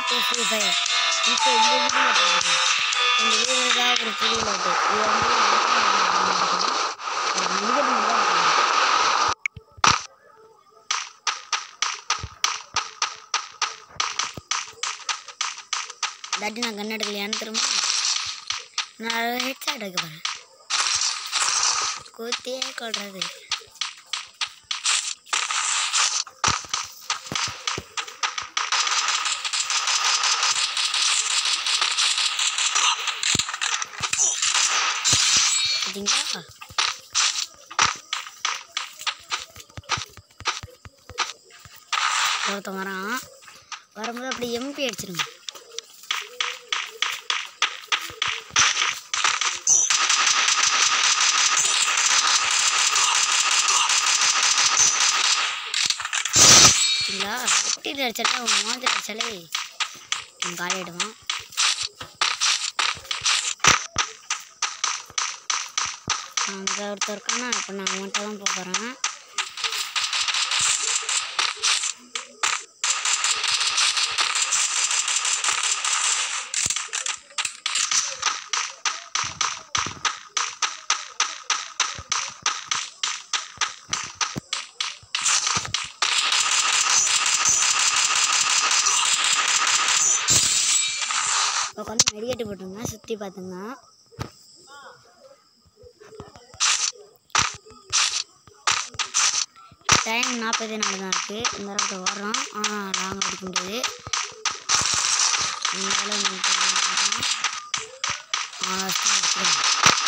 To free fire இப்போ இந்த video பாருங்க இந்த வீடியோக்காக ஒரு புது லோட்டு இது வந்து மிகப்பெரிய இல்லாட்டி நான் கண் எடுக்கலையான்னு திரும்ப நான் ஹெட்ஷாட் எடுக்க போகிறேன் கூத்தியே கொள்றது பார்த்தீங்களா ஒருத்தன் வரான் வரும்போது அப்படி எம்பி அடிச்சிருங்க சரிங்களா வெட்டிட்டு அடிச்சாலே அவன் மாதிரி அடிச்சாலே அவன் காலிடுவான் அங்கே ஒருத்தர் இருக்கானா இப்போ நான் அவன்கிட்ட தான் போக போகிறேன் உட்காந்து மெடிக்கெட்டு போட்டுங்க சுற்றி பார்த்துங்க டைம் நாற்பது நாலு தான் இருக்குது இந்த இடத்துல வர்றோம் ஆனால் லாங் அடிக்க முடியாது இந்த அளவு நிறுத்திடலாம். ஆ, சுத்தி நிறுத்திடலாம்.